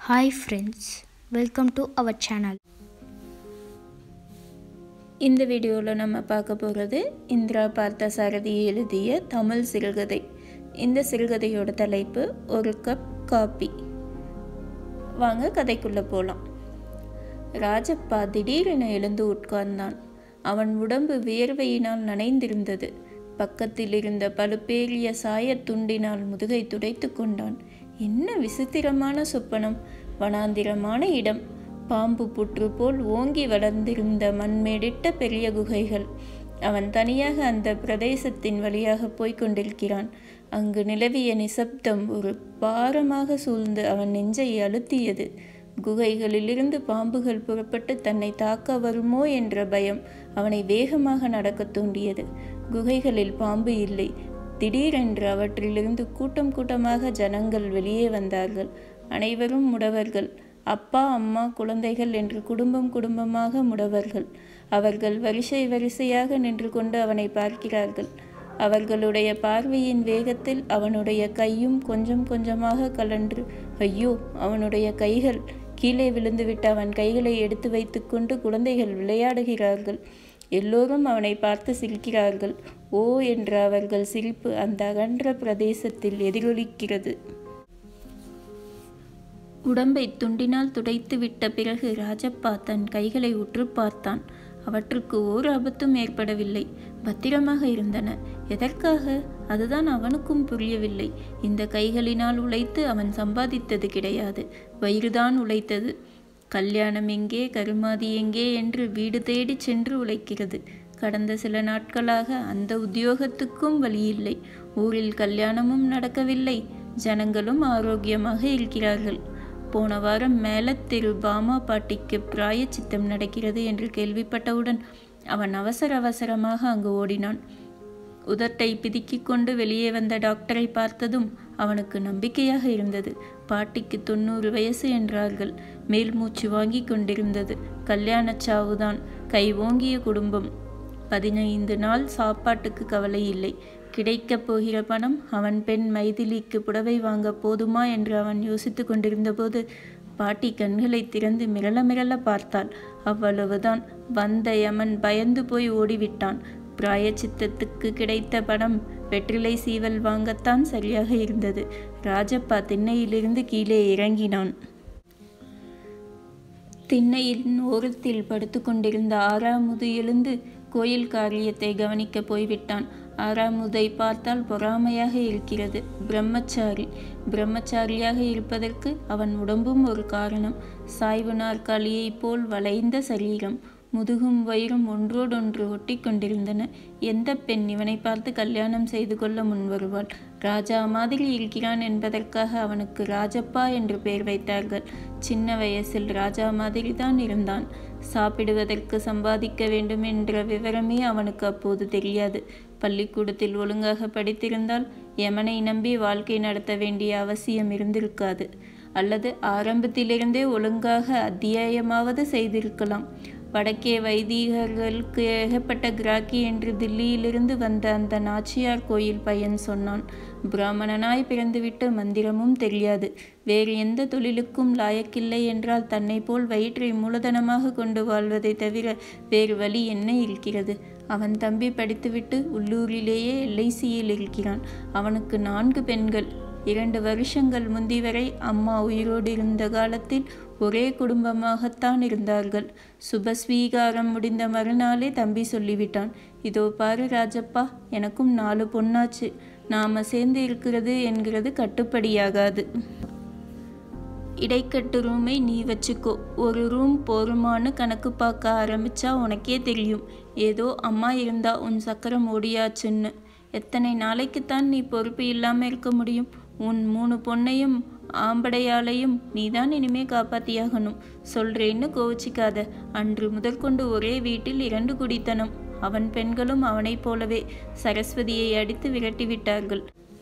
Hi friends, welcome to our channel. இந்த வீடியோவில் நம்ம பார்க்க போகிறது இந்திரா பார்த்த சாரதி எழுதிய தமிழ் சிறுகதை இந்த சிறுகதையோட தலைப்பு ஒரு கப் காப்பி வாங்க கதைக்குள்ளே போகலாம் ராஜப்பா திடீரென எழுந்து உட்கார்ந்தான் அவன் உடம்பு வியர்வையினால் நனைந்திருந்தது பக்கத்தில் இருந்த பழுப்பேறிய சாயத் துண்டினால் முதுகை துடைத்து கொண்டான் என்ன விசித்திரமான சொப்பனம் வனாந்திரமான இடம் பாம்பு புற்று போல் ஓங்கி வளர்ந்திருந்த மண்மேடிட்ட பெரிய குகைகள் அவன் தனியாக அந்த பிரதேசத்தின் வழியாக போய்க் கொண்டிருக்கிறான் அங்கு நிலவிய நிசப்தம் ஒரு பாரமாக சூழ்ந்து அவன் நெஞ்சை அழுத்தியது குகைகளிலிருந்து பாம்புகள் புறப்பட்டு தன்னை தாக்க வருமோ என்ற பயம் அவனை வேகமாக நடக்கத் தூண்டியது குகைகளில் பாம்பு இல்லை திடீரென்று அவற்றிலிருந்து கூட்டம் கூட்டமாக ஜனங்கள் வெளியே வந்தார்கள் அனைவரும் முடவர்கள் அப்பா அம்மா குழந்தைகள் என்று குடும்பம் குடும்பமாக முடவர்கள் அவர்கள் வரிசை வரிசையாக நின்று கொண்டு அவனை பார்க்கிறார்கள் அவர்களுடைய பார்வையின் வேகத்தில் அவனுடைய கையும் கொஞ்சம் கொஞ்சமாக கலன்று ஐயோ அவனுடைய கைகள் கீழே விழுந்துவிட்ட அவன் கைகளை எடுத்து வைத்துக்கொண்டு குழந்தைகள் விளையாடுகிறார்கள் எல்லோரும் அவனை பார்த்து சிரிக்கிறார்கள் ஓ என்ற அவர்கள் சிரிப்பு அந்த அகன்ற பிரதேசத்தில் எதிரொலிக்கிறது உடம்பை துண்டினால் துடைத்து விட்ட பிறகு ராஜப்பா தன் கைகளை உற்று பார்த்தான் அவற்றுக்கு ஓர் ஆபத்தும் ஏற்படவில்லை பத்திரமாக இருந்தன எதற்காக அதுதான் அவனுக்கும் புரியவில்லை இந்த கைகளினால் உழைத்து அவன் சம்பாதித்தது கிடையாது வயிறுதான் உழைத்தது கல்யாணம் எங்கே கருமாதி எங்கே என்று வீடு தேடி சென்று உழைக்கிறது கடந்த சில நாட்களாக அந்த உத்தியோகத்துக்கும் வழியில்லை ஊரில் கல்யாணமும் நடக்கவில்லை ஜனங்களும் ஆரோக்கியமாக இருக்கிறார்கள் போன வாரம் மேலத்தெரு பாமா பாட்டிக்கு பிராயச்சித்தம் நடக்கிறது என்று கேள்விப்பட்டவுடன் அவன் அவசர அவசரமாக அங்கு ஓடினான் உதட்டை பிதுக்கிக் கொண்டு வெளியே வந்த டாக்டரை பார்த்ததும் அவனுக்கு நம்பிக்கையாக இருந்தது பாட்டிக்கு தொண்ணூறு வயசு என்றார்கள் மேல் மூச்சு வாங்கி கொண்டிருந்தது கல்யாணச் சாவுதான் கை ஓங்கிய குடும்பம் பதினைந்து நாள் சாப்பாட்டுக்கு கவலை இல்லை கிடைக்கப் போகிற பணம் அவன் பெண் மைதிலிக்கு புடவை வாங்க போதுமா என்று அவன் யோசித்து கொண்டிருந்தபோது பாட்டி கண்களை திறந்து மிரள மிரள பார்த்தாள் அவ்வளவுதான் வந்த யமன் பயந்து போய் ஓடிவிட்டான் பிராயச்சித்தத்துக்கு கிடைத்த பணம் வெற்றிலை சீவல் வாங்கத்தான் சரியாக இருந்தது ராஜப்பா திண்ணையிலிருந்து கீழே இறங்கினான் திண்ணையில் ஓரத்தில் படுத்து கொண்டிருந்த ஆறாமுது எழுந்து கோயில் காரியத்தை கவனிக்க போய்விட்டான் ஆறாமுதை பார்த்தால் பொறாமையாக இருக்கிறது பிரம்மச்சாரி பிரம்மச்சாரியாக இருப்பதற்கு அவன் உடம்பும் ஒரு காரணம் சாய்வு நாற்காலியைப் போல் வளைந்த சரீரம் முதுகும் வயிறும் ஒன்றோடொன்று ஒட்டி கொண்டிருந்தன எந்த பெண் இவனை பார்த்து கல்யாணம் செய்து கொள்ள முன்வருவாள் ராஜா மாதிரி இருக்கிறான் என்பதற்காக அவனுக்கு ராஜப்பா என்று பெயர் வைத்தார்கள் சின்ன வயசில் ராஜா மாதிரி தான் இருந்தான் சாப்பிடுவதற்கு சம்பாதிக்க வேண்டும் என்ற விவரமே அவனுக்கு அப்போது தெரியாது பள்ளிக்கூடத்தில் ஒழுங்காக படித்திருந்தால் யமனை நம்பி வாழ்க்கை நடத்த வேண்டிய அவசியம் இருந்திருக்காது அல்லது ஆரம்பத்திலிருந்தே ஒழுங்காக அத்தியாயமாவது செய்திருக்கலாம் வடக்கே வைதிகர்களுக்கு ஏகப்பட்ட கிராக்கி என்று தில்லியிலிருந்து வந்த அந்த நாச்சியார் கோயில் பையன் சொன்னான் பிராமணனாய் பிறந்துவிட்டு மந்திரமும் தெரியாது வேறு எந்த தொழிலுக்கும் லாயக்கில்லை என்றால் தன்னை போல் வயிற்றை மூலதனமாக கொண்டு வாழ்வதை தவிர வேறு வழி என்ன இருக்கிறது அவன் தம்பி படித்துவிட்டு உள்ளூரிலேயே எல்ஐசியில் இருக்கிறான் அவனுக்கு நான்கு பெண்கள் இரண்டு வருஷங்கள் முந்தி வரை அம்மா உயிரோடு இருந்த காலத்தில் ஒரே குடும்பமாகத்தான் இருந்தார்கள் சுபஸ்வீகாரம் முடிந்த மறுநாளே தம்பி சொல்லிவிட்டான் இதோ பாரு ராஜப்பா எனக்கும் நாலு பொண்ணாச்சு நாம சேர்ந்து இருக்கிறது என்கிறது கட்டுப்படியாகாது இடைக்கட்டு ரூமை நீ வச்சுக்கோ ஒரு ரூம் போருமான்னு கணக்கு பார்க்க ஆரம்பிச்சா உனக்கே தெரியும் ஏதோ அம்மா இருந்தா உன் சக்கரம் ஓடியாச்சுன்னு எத்தனை நாளைக்குத்தான் நீ பொறுப்பு இல்லாமல் இருக்க முடியும் உன் மூணு பொண்ணையும் ஆம்படையாளையும் நீதான் இனிமே காப்பாத்தியாகணும் சொல்றேன்னு கோவிச்சிக்காத அன்று முதற்கொண்டு ஒரே வீட்டில் இரண்டு குடித்தனம் அவன் பெண்களும் அவனைப் போலவே சரஸ்வதியை அடித்து விரட்டிவிட்டார்கள்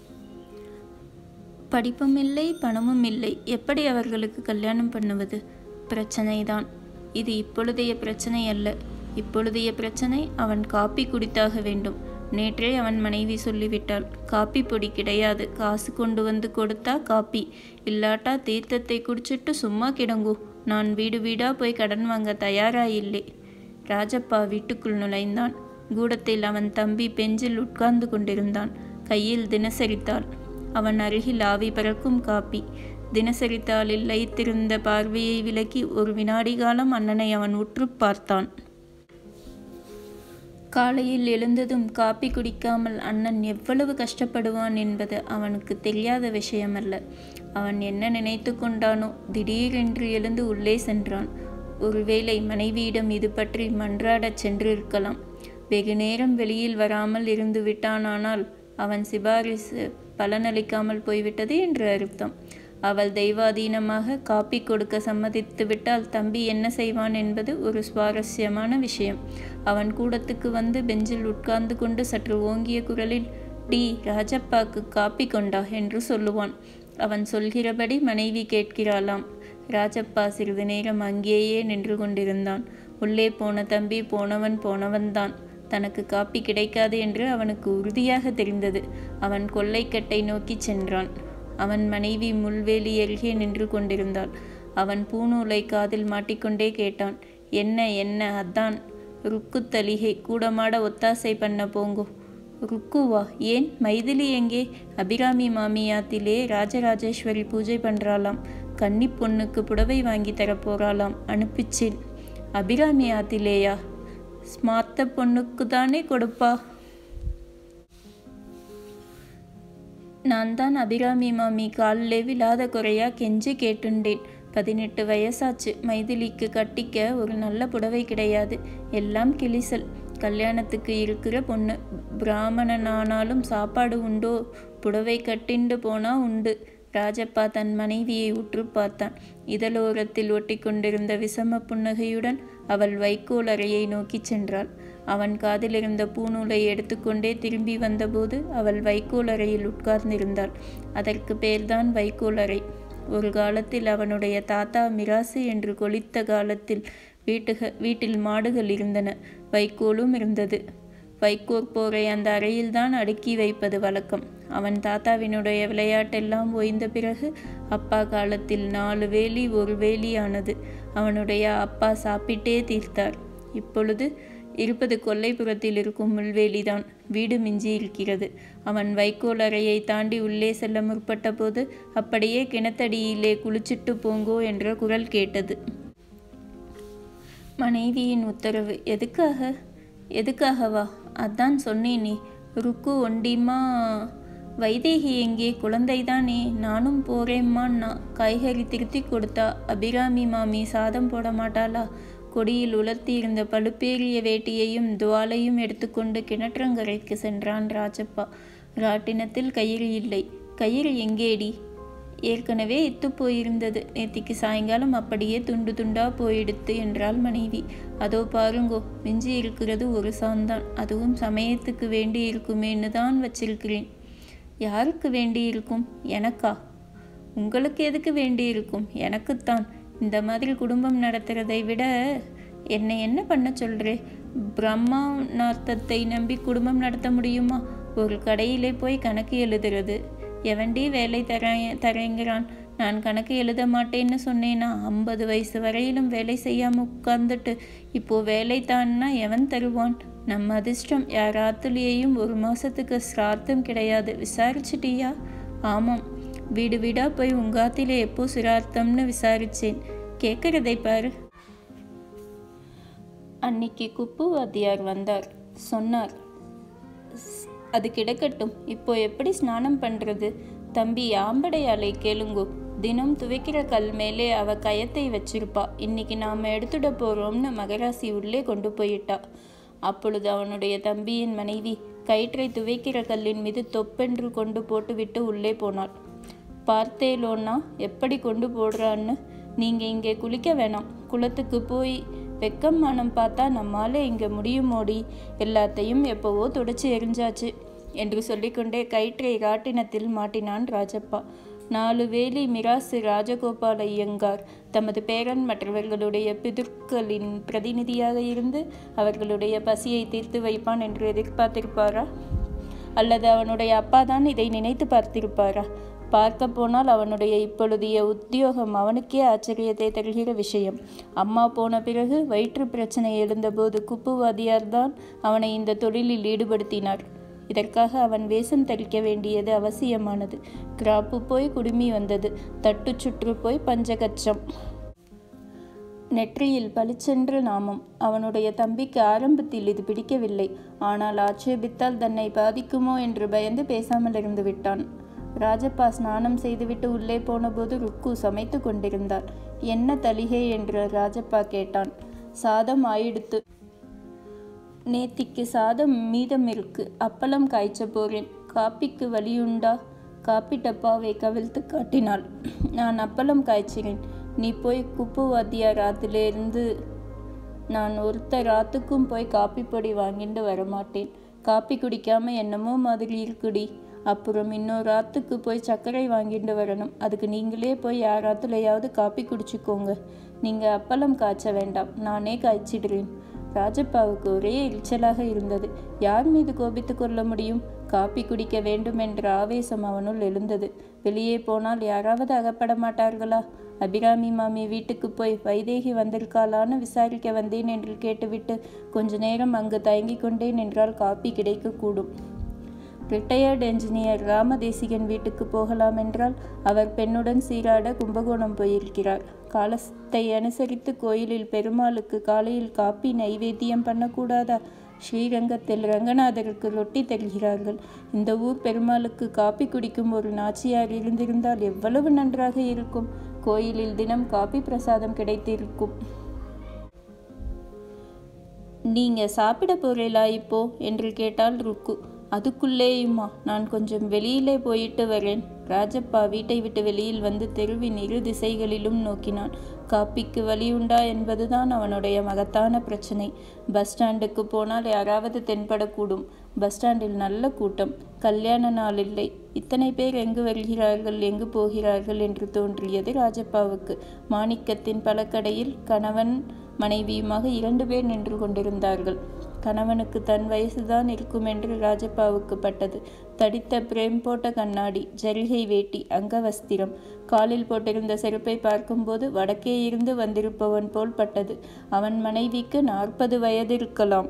படிப்பும் இல்லை பணமும் இல்லை எப்படி அவர்களுக்கு கல்யாணம் பண்ணுவது பிரச்சனைதான் இது இப்பொழுதைய பிரச்சனை அல்ல இப்பொழுதைய பிரச்சனை அவன் காப்பி குடித்தாக வேண்டும் நேற்றே அவன் மனைவி சொல்லிவிட்டாள் காப்பி பொடி கிடையாது காசு கொண்டு வந்து கொடுத்தா காப்பி இல்லாட்டா தீர்த்தத்தை குடிச்சிட்டு சும்மா கிடங்கோ நான் வீடு வீடா போய் கடன் வாங்க தயாராயில்லை ராஜப்பா வீட்டுக்குள் நுழைந்தான் கூடத்தில் அவன் தம்பி பெஞ்சில் உட்கார்ந்து கொண்டிருந்தான் கையில் தினசரித்தாள் அவன் அருகில் ஆவி பறக்கும் காப்பி தினசரித்தாளில் லைத்திருந்த பார்வையை விலக்கி ஒரு வினாடி காலம் அண்ணனை அவன் உற்று பார்த்தான் காலையில் எழுந்ததும் காப்பி குடிக்காமல் அண்ணன் எவ்வளவு கஷ்டப்படுவான் என்பது அவனுக்கு தெரியாத விஷயமல்ல அவன் என்ன நினைத்து கொண்டானோ திடீரென்று எழுந்து உள்ளே சென்றான் ஒருவேளை மனைவியிடம் இது பற்றி மன்றாடச் சென்றிருக்கலாம் வெகு நேரம் வெளியில் வராமல் இருந்து விட்டானானால் அவன் சிபாரிசு பலனளிக்காமல் போய்விட்டது என்று அர்த்தம் அவள் தெய்வாதீனமாக காப்பி கொடுக்க சம்மதித்து விட்டால் தம்பி என்ன செய்வான் என்பது ஒரு சுவாரஸ்யமான விஷயம் அவன் கூடத்துக்கு வந்து பெஞ்சில் உட்கார்ந்து கொண்டு சற்று ஓங்கிய குரலில் டி ராஜப்பாக்கு காப்பி கொண்டா என்று சொல்லுவான் அவன் சொல்கிறபடி மனைவி கேட்கிறாளாம் ராஜப்பா சிறிது நேரம் அங்கேயே நின்று கொண்டிருந்தான் உள்ளே போன தம்பி போனவன் போனவன்தான் தனக்கு காப்பி கிடைக்காது என்று அவனுக்கு உறுதியாக தெரிந்தது அவன் கொல்லைக்கட்டை நோக்கி சென்றான் அவன் மனைவி முள்வேலி அருகே நின்று கொண்டிருந்தாள் அவன் பூநூலை காதில் மாட்டிக்கொண்டே கேட்டான் என்ன என்ன அதான் ருக்கு தலிகை கூடமாட ஒத்தாசை பண்ண போங்கோ ருக்குவா ஏன் மைதிலி எங்கே அபிராமி மாமியாத்திலே ராஜராஜேஸ்வரி பூஜை பண்றாளாம் கன்னி பொண்ணுக்கு புடவை வாங்கி தரப்போறாளாம் அனுப்பிச்சேன் அபிராமி ஆத்திலேயா ஸ்மார்த்த பொண்ணுக்கு தானே கொடுப்பா நான் தான் அபிராமி மாமி காலிலே விழாத குறையா கெஞ்சி கேட்டுண்டேன் பதினெட்டு வயசாச்சு மைதிலிக்கு கட்டிக்க ஒரு நல்ல புடவை கிடையாது எல்லாம் கிளிசல் கல்யாணத்துக்கு இருக்கிற பொண்ணு பிராமணனானாலும் சாப்பாடு உண்டோ புடவை கட்டிண்டு போனா உண்டு ராஜப்பா தன் மனைவியை உற்று பார்த்தான் இதழோரத்தில் ஒட்டி கொண்டிருந்த விசம புன்னகையுடன் அவள் வைக்கோல் அறையை நோக்கிச் சென்றாள் அவன் காதிலிருந்த பூநூலை எடுத்துக்கொண்டே திரும்பி வந்தபோது அவள் வைக்கோல் அறையில் உட்கார்ந்திருந்தாள் அதற்கு பேர்தான் வைக்கோல் அறை ஒரு காலத்தில் அவனுடைய தாத்தா மிராசு என்று கொளித்த காலத்தில் வீட்டுக வீட்டில் மாடுகள் இருந்தன வைக்கோலும் இருந்தது வைக்கோற் போரை அந்த அறையில்தான் அடுக்கி வைப்பது வழக்கம் அவன் தாத்தாவினுடைய விளையாட்டெல்லாம் ஓய்ந்த பிறகு அப்பா காலத்தில் நாலு வேலி ஒரு வேலியானது அவனுடைய அப்பா சாப்பிட்டே தீர்த்தார் இப்பொழுது இருப்பது கொல்லைப்புறத்தில் இருக்கும் முள்வேலிதான் வீடு மிஞ்சி இருக்கிறது அவன் வைக்கோல் அறையை தாண்டி உள்ளே செல்ல முற்பட்ட போது அப்படியே கிணத்தடியிலே குளிச்சிட்டு போங்கோ என்ற குரல் கேட்டது மனைவியின் உத்தரவு எதுக்காக எதுக்காகவா அதான் சொன்னேனே ருக்கு ஒண்டிமா வைதேகி எங்கே குழந்தைதானே நானும் போறேம்மான்னா காய்கறி திருத்தி கொடுத்தா அபிராமி மாமி சாதம் போட மாட்டாளா கொடியில் உலர்த்தியிருந்த பழுப்பேறிய வேட்டியையும் துவாலையும் எடுத்துக்கொண்டு கிணற்றங்கரைக்கு சென்றான் ராஜப்பா ராட்டினத்தில் கயிறு இல்லை கயிறு எங்கேடி ஏற்கனவே இத்து போயிருந்தது நேத்திக்கு சாயங்காலம் அப்படியே துண்டு துண்டா போயிடுத்து என்றாள் மனைவி அதோ பாருங்கோ மிஞ்சி இருக்கிறது ஒரு சாந்தான் அதுவும் சமயத்துக்கு வேண்டி இருக்குமேன்னு தான் வச்சிருக்கிறேன் யாருக்கு வேண்டி இருக்கும் எனக்கா உங்களுக்கு எதுக்கு வேண்டி இருக்கும் எனக்குத்தான் இந்த மாதிரி குடும்பம் நடத்துறதை விட என்னை என்ன பண்ண சொல்றே பிரம்மா நார்த்தத்தை நம்பி குடும்பம் நடத்த முடியுமா ஒரு கடையிலே போய் கணக்கு எழுதுறது எவன்டி வேலை தர தரேங்கிறான் நான் கணக்கு எழுத மாட்டேன்னு சொன்னேனா ஐம்பது வயசு வரையிலும் வேலை செய்யாமல் உட்கார்ந்துட்டு இப்போ வேலை தான்னா எவன் தருவான் நம்ம அதிர்ஷ்டம் யார் ஆத்துலேயும் ஒரு மாசத்துக்கு சிரார்த்தம் கிடையாது விசாரிச்சிட்டியா ஆமாம் வீடு வீடா போய் உங்காத்திலே எப்போ சிரார்த்தம்னு விசாரிச்சேன் கேட்கறதை பாரு அன்னைக்கு குப்பு வாத்தியார் வந்தார் சொன்னார் "ஸ்- அது கிடக்கட்டும் இப்போ எப்படி ஸ்நானம் பண்றது தம்பி ஆம்படையாளை கேளுங்கோ தினம் துவைக்கிற கல் மேலே அவ கயத்தை வச்சிருப்பா இன்னைக்கு நாம எடுத்துட போறோம்னு மகராசி உள்ளே கொண்டு போயிட்டா அப்பொழுது அவனுடைய தம்பியின் மனைவி கயிற்றை துவைக்கிற கல்லின் மீது தொப்பென்று கொண்டு போட்டுவிட்டு உள்ளே போனாள் பார்த்தேலோன்னா எப்படி கொண்டு போடுறான்னு நீங்க இங்கே குளிக்க வேணாம் குளத்துக்கு போய் வெக்கம் மானம் பார்த்தா நம்மால இங்க முடியுமோடி எல்லாத்தையும் எப்போவோ துடைச்சி எரிஞ்சாச்சு என்று சொல்லிக்கொண்டே கயிற்றை ராட்டினத்தில் மாட்டினான் ராஜப்பா நாலு வேலி மிராசு ராஜகோபால் ஐயங்கார் தமது பேரன் மற்றவர்களுடைய பிதுர்களின் பிரதிநிதியாக இருந்து அவர்களுடைய பசியை தீர்த்து வைப்பான் என்று எதிர்பார்த்திருப்பாரா அல்லது அவனுடைய அப்பா தான் இதை நினைத்து பார்த்திருப்பாரா பார்க்க போனால் அவனுடைய இப்பொழுதைய உத்தியோகம் அவனுக்கே ஆச்சரியத்தை தருகிற விஷயம் அம்மா போன பிறகு வயிற்று பிரச்சனை எழுந்தபோது குப்புவாதியார் தான் அவனை இந்த தொழிலில் ஈடுபடுத்தினார் இதற்காக அவன் வேஷம் தரிக்க வேண்டியது அவசியமானது கிராப்பு போய் குடுமி வந்தது தட்டு சுற்று போய் பஞ்சகச்சம் நெற்றியில் பளிச்சென்று நாமம் அவனுடைய தம்பிக்கு ஆரம்பத்தில் இது பிடிக்கவில்லை ஆனால் ஆட்சேபித்தால் தன்னை பாதிக்குமோ என்று பயந்து பேசாமல் இருந்து விட்டான் ராஜப்பா ஸ்நானம் செய்துவிட்டு உள்ளே போனபோது ருக்கு சமைத்து கொண்டிருந்தாள் என்ன தலிகை என்று ராஜப்பா கேட்டான் சாதம் ஆயிடுத்து நேத்திக்கு சாதம் மீதம் இருக்கு அப்பளம் காய்ச்ச போறேன் காப்பிக்கு வழியுண்டா காப்பி டப்பாவை கவிழ்த்து காட்டினாள் நான் அப்பளம் காய்ச்சிறேன் நீ போய் குப்பு வாத்தியார் ஆத்திலிருந்து நான் ஒருத்த ராத்துக்கும் போய் காப்பி பொடி வாங்கிட்டு வரமாட்டேன் காப்பி குடிக்காம என்னமோ மாதிரி இருக்குடி அப்புறம் இன்னொரு ஆத்துக்கு போய் சர்க்கரை வாங்கிட்டு வரணும் அதுக்கு நீங்களே போய் யார் ஆத்துலையாவது காப்பி குடிச்சுக்கோங்க நீங்கள் அப்பளம் காய்ச்ச வேண்டாம் நானே காய்ச்சிடுறேன் ராஜப்பாவுக்கு ஒரே எரிச்சலாக இருந்தது யார் மீது கோபித்து கொள்ள முடியும் காப்பி குடிக்க வேண்டும் என்ற ஆவேசம் அவனுள் எழுந்தது வெளியே போனால் யாராவது அகப்பட மாட்டார்களா அபிராமி மாமி வீட்டுக்கு போய் வைதேகி வந்திருக்காளான்னு விசாரிக்க வந்தேன் என்று கேட்டுவிட்டு கொஞ்ச நேரம் அங்கு தயங்கிக் கொண்டேன் என்றால் காப்பி கிடைக்கக்கூடும் ரிட்டையர்டு என்ஜினியர் ராமதேசிகன் வீட்டுக்கு போகலாம் என்றால் அவர் பெண்ணுடன் சீராட கும்பகோணம் போயிருக்கிறார் காலத்தை அனுசரித்து கோயிலில் பெருமாளுக்கு காலையில் காப்பி நைவேத்தியம் பண்ணக்கூடாதா ஸ்ரீரங்கத்தில் ரங்கநாதருக்கு ரொட்டி தருகிறார்கள் இந்த ஊர் பெருமாளுக்கு காப்பி குடிக்கும் ஒரு நாச்சியார் இருந்திருந்தால் எவ்வளவு நன்றாக இருக்கும் கோயிலில் தினம் காப்பி பிரசாதம் கிடைத்திருக்கும் நீங்க சாப்பிட போறீங்களா இப்போ என்று கேட்டாள் ருக்கு அதுக்குள்ளேயுமா நான் கொஞ்சம் வெளியிலே போயிட்டு வரேன் ராஜப்பா வீட்டை விட்டு வெளியில் வந்து தெருவின் இரு திசைகளிலும் நோக்கினான் காப்பிக்கு வழியுண்டா என்பதுதான் அவனுடைய மகத்தான பிரச்சனை பஸ் ஸ்டாண்டுக்கு போனால் யாராவது தென்படக்கூடும் பஸ் ஸ்டாண்டில் நல்ல கூட்டம் கல்யாண நாள் இல்லை இத்தனை பேர் எங்கு வருகிறார்கள் எங்கு போகிறார்கள் என்று தோன்றியது ராஜப்பாவுக்கு மாணிக்கத்தின் பழக்கடையில் கணவன் மனைவியுமாக இரண்டு பேர் நின்று கொண்டிருந்தார்கள் கணவனுக்கு தன் வயசுதான் இருக்கும் என்று ராஜப்பாவுக்கு பட்டது தடித்த பிரேம் போட்ட கண்ணாடி ஜரிகை வேட்டி அங்கவஸ்திரம் காலில் போட்டிருந்த செருப்பை பார்க்கும்போது வடக்கே இருந்து வந்திருப்பவன் போல் பட்டது அவன் மனைவிக்கு நாற்பது வயது இருக்கலாம்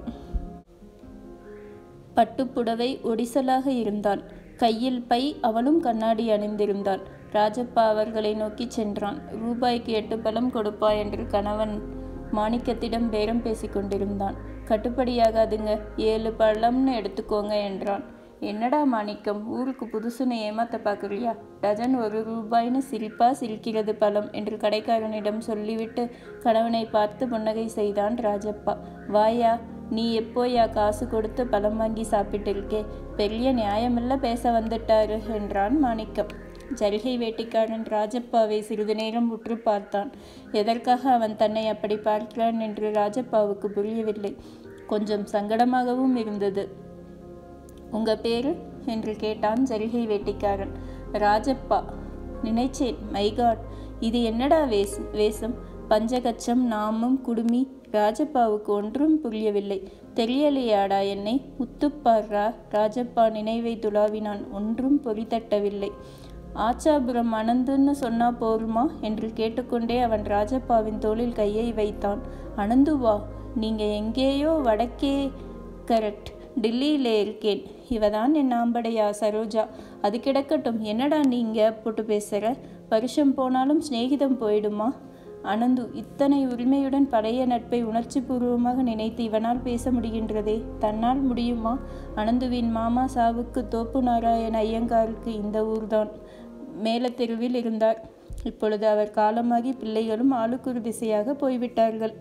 பட்டுப்புடவை ஒடிசலாக இருந்தாள் கையில் பை அவளும் கண்ணாடி அணிந்திருந்தாள் ராஜப்பா அவர்களை நோக்கி சென்றான் ரூபாய்க்கு எட்டு பழம் கொடுப்பா என்று கணவன் மாணிக்கத்திடம் பேரம் பேசிக் கொண்டிருந்தான் கட்டுப்படியாகாதுங்க ஏழு பழம்னு எடுத்துக்கோங்க என்றான் என்னடா மாணிக்கம் ஊருக்கு புதுசுன்னு ஏமாத்த பார்க்குறியா டஜன் ஒரு ரூபாய்னு சிரிப்பா சிரிக்கிறது பழம் என்று கடைக்காரனிடம் சொல்லிவிட்டு கணவனை பார்த்து புன்னகை செய்தான் ராஜப்பா வாயா நீ எப்போயா காசு கொடுத்து பழம் வாங்கி சாப்பிட்டிருக்கே பெரிய நியாயமில்ல பேச வந்துட்டாரு என்றான் மாணிக்கம் ஜரிகை வேட்டிக்காரன் ராஜப்பாவை சிறிது நேரம் உற்று பார்த்தான் எதற்காக அவன் தன்னை அப்படி பார்க்கிறான் என்று ராஜப்பாவுக்கு புரியவில்லை கொஞ்சம் சங்கடமாகவும் இருந்தது உங்க பேரு என்று கேட்டான் ஜரிகை வேட்டிக்காரன் ராஜப்பா நினைச்சேன் மைகாட் இது என்னடா வேஸ் வேஷம் பஞ்சகச்சம் நாமும் குடுமி ராஜப்பாவுக்கு ஒன்றும் புரியவில்லை தெரியலையாடா என்னை முத்துப்பாரா ராஜப்பா நினைவை துளாவினான் ஒன்றும் பொறித்தட்டவில்லை ஆச்சாபுரம் அனந்துன்னு சொன்னா போருமா என்று கேட்டுக்கொண்டே அவன் ராஜப்பாவின் தோளில் கையை வைத்தான் அனந்துவா நீங்க எங்கேயோ வடக்கே கரெக்ட் டில்லியிலே இருக்கேன் இவதான் என் ஆம்படையா சரோஜா அது கிடக்கட்டும் என்னடா நீங்க போட்டு பேசுற வருஷம் போனாலும் சிநேகிதம் போயிடுமா அனந்து இத்தனை உரிமையுடன் பழைய நட்பை உணர்ச்சி பூர்வமாக நினைத்து இவனால் பேச முடிகின்றதே தன்னால் முடியுமா அனந்துவின் மாமா சாவுக்கு தோப்பு நாராயண ஐயங்காருக்கு இந்த ஊர்தான் மேலத்தெருவில் இருந்தார் இப்பொழுது அவர் காலமாகி பிள்ளைகளும் ஆளுக்குறு திசையாக போய்விட்டார்கள்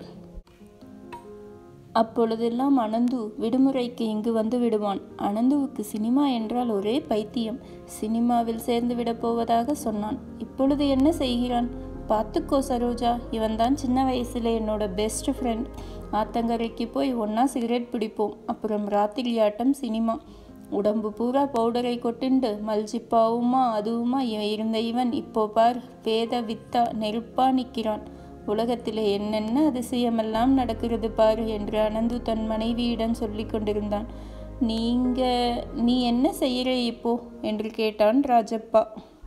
அப்பொழுதெல்லாம் அனந்து விடுமுறைக்கு இங்கு வந்து விடுவான் அனந்துவுக்கு சினிமா என்றால் ஒரே பைத்தியம் சினிமாவில் சேர்ந்து விடப் போவதாக சொன்னான் இப்பொழுது என்ன செய்கிறான் பார்த்துக்கோ சரோஜா இவன்தான் சின்ன வயசுல என்னோட பெஸ்ட் ஃப்ரெண்ட் ஆத்தங்கரைக்கு போய் ஒன்றா சிகரெட் பிடிப்போம் அப்புறம் ராத்திரி ஆட்டம் சினிமா உடம்பு பூரா பவுடரை கொட்டுண்டு மல்ஜிப்பாவுமா அதுவுமா இவன் இருந்த இவன் இப்போ பார் வேத வித்தா நெருப்பா நிற்கிறான் உலகத்தில் என்னென்ன அதிசயமெல்லாம் நடக்கிறது பாரு என்று அனந்து தன் மனைவியிடம் சொல்லி கொண்டிருந்தான் நீங்க நீ என்ன செய்கிற இப்போ என்று கேட்டான் ராஜப்பா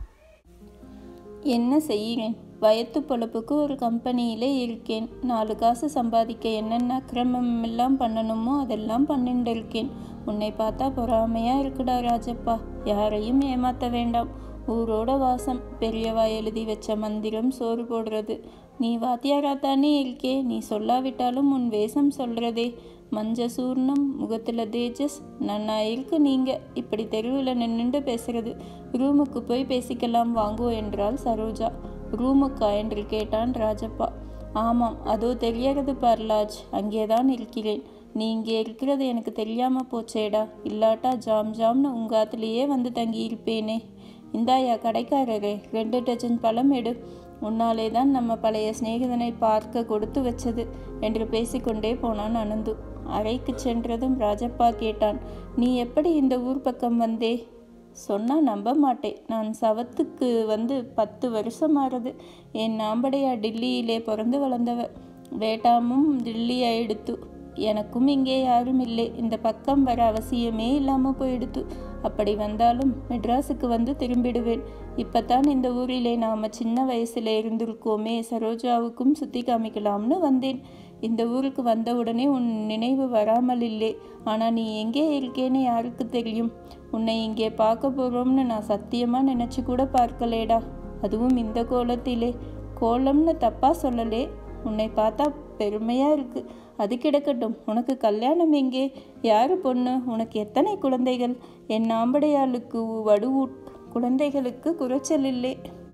என்ன செய்கிறேன் வயத்து பொழப்புக்கு ஒரு கம்பெனியிலே இருக்கேன் நாலு காசு சம்பாதிக்க என்னென்ன அக்கிரமம் எல்லாம் பண்ணணுமோ அதெல்லாம் பண்ணிட்டு இருக்கேன் உன்னை பார்த்தா பொறாமையா இருக்குடா ராஜப்பா யாரையும் ஏமாத்த வேண்டாம் ஊரோட வாசம் பெரியவா எழுதி வச்ச மந்திரம் சோறு போடுறது நீ வாத்தியாரா தானே இருக்கே நீ சொல்லாவிட்டாலும் உன் வேஷம் சொல்றதே மஞ்ச சூர்ணம் முகத்துல தேஜஸ் நன்னா இருக்கு நீங்க இப்படி தெருவில் நின்றுண்டு பேசுறது ரூமுக்கு போய் பேசிக்கலாம் வாங்கோ என்றாள் சரோஜா ரூமுக்கா என்று கேட்டான் ராஜப்பா ஆமாம் அதோ தெரியறது பர்லாஜ் அங்கேதான் இருக்கிறேன் நீ இங்கே இருக்கிறது எனக்கு தெரியாம போச்சேடா இல்லாட்டா ஜாம் ஜாம்னு உங்காத்துலேயே வந்து தங்கி இருப்பேனே இந்தாயா கடைக்காரரே ரெண்டு டஜன் பழம் எடு உன்னாலே தான் நம்ம பழைய சிநேகிதனை பார்க்க கொடுத்து வச்சது என்று பேசிக்கொண்டே போனான் அனந்து அறைக்கு சென்றதும் ராஜப்பா கேட்டான் நீ எப்படி இந்த ஊர் பக்கம் வந்தே சொன்னா நம்ப மாட்டேன் நான் சவத்துக்கு வந்து பத்து வருஷம் ஆறுது என் நாம்படையா டில்லியிலே பிறந்து வளர்ந்தவ வேட்டாமும் டில்லியா எடுத்து எனக்கும் இங்கே யாரும் இல்லை இந்த பக்கம் வர அவசியமே இல்லாமல் போயிடுத்து அப்படி வந்தாலும் மெட்ராஸுக்கு வந்து திரும்பிடுவேன் இப்பத்தான் இந்த ஊரிலே நாம சின்ன வயசுல இருந்திருக்கோமே சரோஜாவுக்கும் சுத்தி காமிக்கலாம்னு வந்தேன் இந்த ஊருக்கு வந்த உடனே உன் நினைவு வராமல் இல்லை ஆனா நீ எங்கே இருக்கேன்னு யாருக்கு தெரியும் உன்னை இங்கே பார்க்க போறோம்னு நான் சத்தியமா நினைச்சு கூட பார்க்கலேடா அதுவும் இந்த கோலத்திலே கோலம்னு தப்பா சொல்லலே உன்னை பார்த்தா பெருமையா இருக்கு அது கிடக்கட்டும் உனக்கு கல்யாணம் எங்கே யாரு பொண்ணு உனக்கு எத்தனை குழந்தைகள் என் ஆம்படையாளுக்கு வடு குழந்தைகளுக்கு குறைச்சல் இல்லை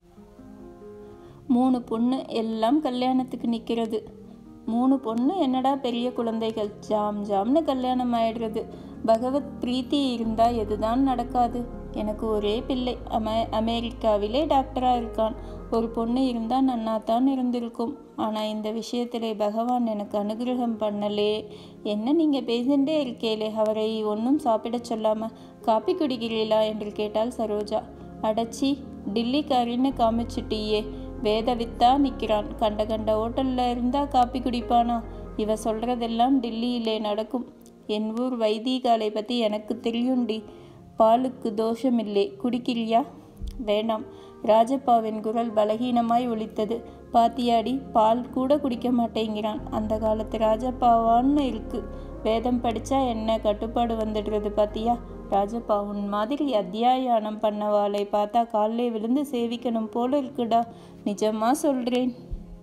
மூணு பொண்ணு எல்லாம் கல்யாணத்துக்கு நிற்கிறது மூணு பொண்ணு என்னடா பெரிய குழந்தைகள் ஜாம் ஜாம்னு கல்யாணம் ஆயிடுறது பகவத் பிரீத்தி இருந்தா எதுதான் நடக்காது எனக்கு ஒரே பிள்ளை அமெ அமெரிக்காவிலே டாக்டரா இருக்கான் ஒரு பொண்ணு இருந்தா நன்னா தான் இருந்திருக்கும் ஆனா இந்த விஷயத்திலே பகவான் எனக்கு அனுகிரகம் பண்ணலே என்ன நீங்க பேசிண்டே இருக்கேலே அவரை ஒன்றும் சாப்பிடச் சொல்லாம காப்பி குடிக்கிறீங்களா என்று கேட்டாள் சரோஜா அடச்சி டில்லிக்காரின்னு காமிச்சிட்டியே வேதவித்தா நிற்கிறான் கண்ட கண்ட ஹோட்டல்ல இருந்தா காப்பி குடிப்பானா இவ சொல்றதெல்லாம் டில்லியிலே நடக்கும் என் ஊர் வைதீகாலை பத்தி எனக்கு தெரியும்டி பாலுக்கு தோஷமில்லை குடிக்கிறியா வேண்டாம் ராஜப்பாவின் குரல் பலகீனமாய் ஒலித்தது பாத்தியாடி பால் கூட குடிக்க மாட்டேங்கிறான் அந்த காலத்து ராஜப்பாவான்னு இருக்கு வேதம் படிச்சா என்ன கட்டுப்பாடு வந்துடுறது பாத்தியா ராஜப்பா உன் மாதிரி அத்தியாயானம் பண்ணவாளை பார்த்தா காலிலே விழுந்து சேவிக்கணும் போல இருக்குடா நிஜமா சொல்றேன்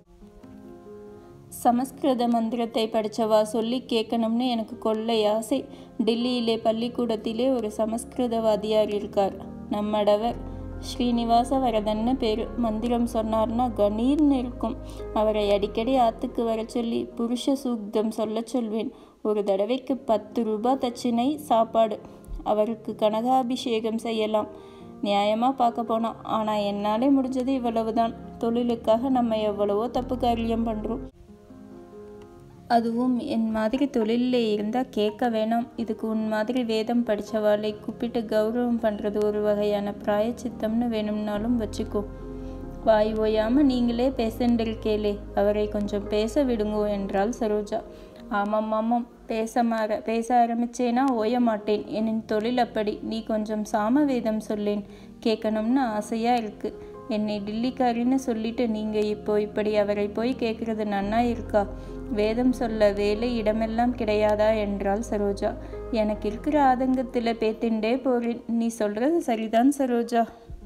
சமஸ்கிருத மந்திரத்தை படிச்சவா சொல்லி கேட்கணும்னு எனக்கு கொள்ளை ஆசை டில்லியிலே பள்ளிக்கூடத்திலே ஒரு சமஸ்கிருதவாதியார் இருக்கார் நம்மடவர் ஸ்ரீனிவாச வரதன்னு பேரு மந்திரம் சொன்னார்னா கணீர்னு இருக்கும் அவரை அடிக்கடி ஆத்துக்கு வர சொல்லி புருஷ சூக்தம் சொல்ல சொல்வேன் ஒரு தடவைக்கு பத்து ரூபாய் தட்சிணை சாப்பாடு அவருக்கு கனகாபிஷேகம் செய்யலாம் நியாயமாக பார்க்க போனோம் ஆனால் என்னாலே முடிஞ்சது இவ்வளவுதான் தொழிலுக்காக நம்ம எவ்வளவோ தப்பு காரியம் பண்ணுறோம் அதுவும் என் மாதிரி தொழிலில் இருந்தால் கேட்க வேணாம் இதுக்கு உன் மாதிரி வேதம் படித்தவாளை கூப்பிட்டு கௌரவம் பண்ணுறது ஒரு வகையான பிராயச்சித்தம்னு வேணும்னாலும் வச்சுக்கோ வாய் ஓயாமல் நீங்களே பேசண்டிருக்கேலே அவரை கொஞ்சம் பேச விடுங்கோ என்றாள் சரோஜா ஆமாம் ஆமாம் பேச மாற பேச ஆரம்பிச்சேனா ஓய மாட்டேன் என் தொழில் அப்படி நீ கொஞ்சம் சாம வேதம் சொல்லேன் கேட்கணும்னு ஆசையாக இருக்கு என்னை டில்லிக்காரின்னு சொல்லிட்டு நீங்கள் இப்போ இப்படி அவரை போய் கேட்குறது நன்னா இருக்கா வேதம் சொல்ல வேலை இடமெல்லாம் கிடையாதா என்றாள் சரோஜா எனக்கு இருக்கிற ஆதங்கத்தில் பேத்திண்டே போறேன் நீ சொல்றது சரிதான் சரோஜா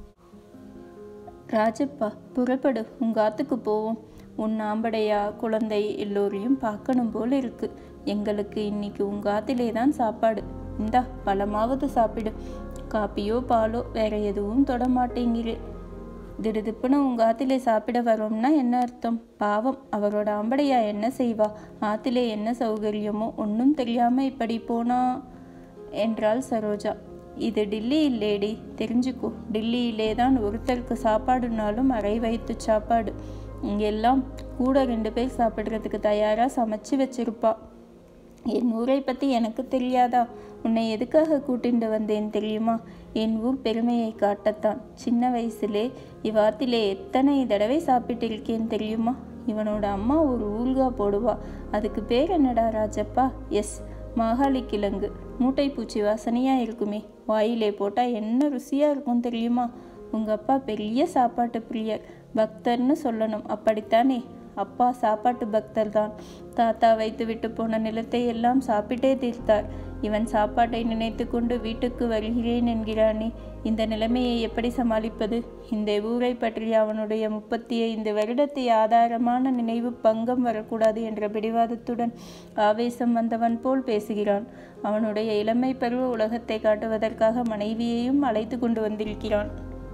ராஜப்பா புறப்படு உங்க ஆத்துக்கு போவோம் உன் ஆம்படையா குழந்தை எல்லோரையும் பார்க்கணும் போல இருக்கு எங்களுக்கு இன்னைக்கு உங்க ஆத்திலே தான் சாப்பாடு இந்தா பழமாவது சாப்பிடு காப்பியோ பாலோ வேற எதுவும் தொட மாட்டேங்கிறே திடுதிப்புன்னு உங்க ஆத்திலே சாப்பிட வரோம்னா என்ன அர்த்தம் பாவம் அவரோட ஆம்படையா என்ன செய்வா ஆத்திலே என்ன சௌகரியமோ ஒன்றும் தெரியாம இப்படி போனா என்றாள் சரோஜா இது டில்லி இல்லேடி தெரிஞ்சுக்கோ டில்லியிலே தான் ஒருத்தருக்கு சாப்பாடுனாலும் அரை வயிற்று சாப்பாடு இங்கெல்லாம் கூட ரெண்டு பேர் சாப்பிட்றதுக்கு தயாராக சமைச்சு வச்சிருப்பா என் ஊரை பற்றி எனக்கு தெரியாதா உன்னை எதுக்காக கூட்டிட்டு வந்தேன் தெரியுமா என் ஊர் பெருமையை காட்டத்தான் சின்ன வயசுலே இவ்வாத்திலே எத்தனை தடவை சாப்பிட்டிருக்கேன் தெரியுமா இவனோட அம்மா ஒரு ஊர்கா போடுவா அதுக்கு பேர் என்னடா ராஜப்பா எஸ் மாகாளி கிழங்கு மூட்டை பூச்சி வாசனையாக இருக்குமே வாயிலே போட்டால் என்ன ருசியாக இருக்கும் தெரியுமா உங்கள் அப்பா பெரிய சாப்பாட்டு பிரியர் பக்தர்னு சொல்லணும் அப்படித்தானே அப்பா சாப்பாட்டு பக்தர் தான் தாத்தா வைத்து விட்டு போன நிலத்தை எல்லாம் சாப்பிட்டே தீர்த்தார் இவன் சாப்பாட்டை நினைத்து கொண்டு வீட்டுக்கு வருகிறேன் என்கிறானே இந்த நிலைமையை எப்படி சமாளிப்பது இந்த ஊரை பற்றிய அவனுடைய முப்பத்தி ஐந்து வருடத்தை ஆதாரமான நினைவு பங்கம் வரக்கூடாது என்ற பிடிவாதத்துடன் ஆவேசம் வந்தவன் போல் பேசுகிறான் அவனுடைய இளமை பருவ உலகத்தை காட்டுவதற்காக மனைவியையும் அழைத்து கொண்டு வந்திருக்கிறான்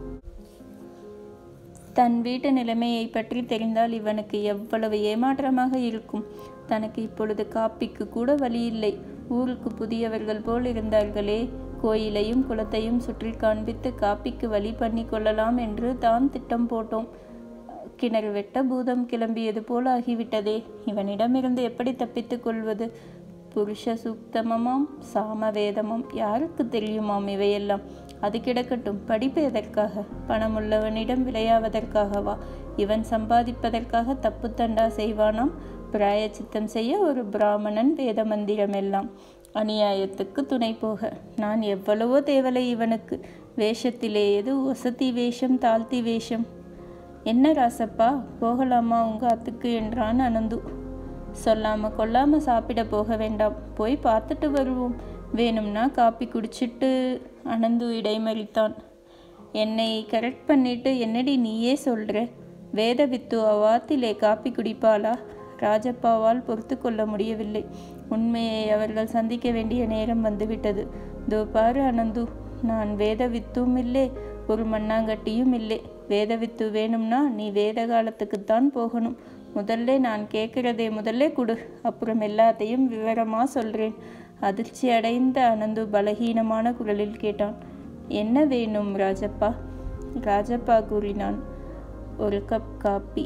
தன் வீட்டு நிலைமையை பற்றி தெரிந்தால் இவனுக்கு எவ்வளவு ஏமாற்றமாக இருக்கும் தனக்கு இப்பொழுது காப்பிக்கு கூட வழி இல்லை ஊருக்கு புதியவர்கள் போல் இருந்தார்களே கோயிலையும் குளத்தையும் சுற்றி காண்பித்து காப்பிக்கு வழி பண்ணி கொள்ளலாம் என்று தான் திட்டம் போட்டோம் கிணறு வெட்ட பூதம் கிளம்பியது போல் ஆகிவிட்டதே இவனிடமிருந்து எப்படி தப்பித்துக் கொள்வது புருஷ சூக்தமமாம் சாமவேதமும் யாருக்கு தெரியுமாம் இவையெல்லாம் அது கிடக்கட்டும் படிப்பு எதற்காக பணமுள்ளவனிடம் விளையாவதற்காகவா இவன் சம்பாதிப்பதற்காக தப்பு தண்டா செய்வானாம் பிராயச்சித்தம் செய்ய ஒரு பிராமணன் வேத மந்திரம் எல்லாம் அநியாயத்துக்கு துணை போக நான் எவ்வளவோ தேவலை இவனுக்கு வேஷத்திலே எது வசதி வேஷம் தாழ்த்தி வேஷம் என்ன ராசப்பா போகலாமா உங்க அத்துக்கு என்றான் அனந்து சொல்லாம கொல்லாம சாப்பிட போக வேண்டாம் போய் பார்த்துட்டு வருவோம் வேணும்னா காப்பி குடிச்சிட்டு அனந்து இடைமறித்தான் என்னை கரெக்ட் பண்ணிட்டு என்னடி நீயே சொல்ற வேத வித்து அவ்வாத்திலே காப்பி குடிப்பாளா ராஜப்பாவால் பொறுத்து கொள்ள முடியவில்லை உண்மையை அவர்கள் சந்திக்க வேண்டிய நேரம் வந்துவிட்டது தோ பாரு அனந்து நான் வேத வித்தும் இல்லை ஒரு மண்ணாங்கட்டியும் இல்லை வேத வித்து வேணும்னா நீ வேத காலத்துக்குத்தான் போகணும் முதல்ல நான் கேட்கிறதே முதல்ல கொடு அப்புறம் எல்லாத்தையும் விவரமா சொல்றேன் அதிர்ச்சி அடைந்த அனந்து பலகீனமான குரலில் கேட்டான் என்ன வேணும் ராஜப்பா ராஜப்பா கூறினான் ஒரு கப் காப்பி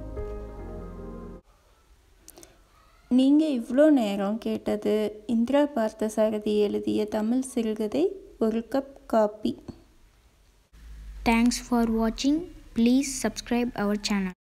நீங்கள் இவ்வளோ நேரம் கேட்டது இந்திரா பார்த்தசாரதி எழுதிய தமிழ் சிறுகதை ஒரு கப் காப்பி Thanks for watching. Please subscribe our channel.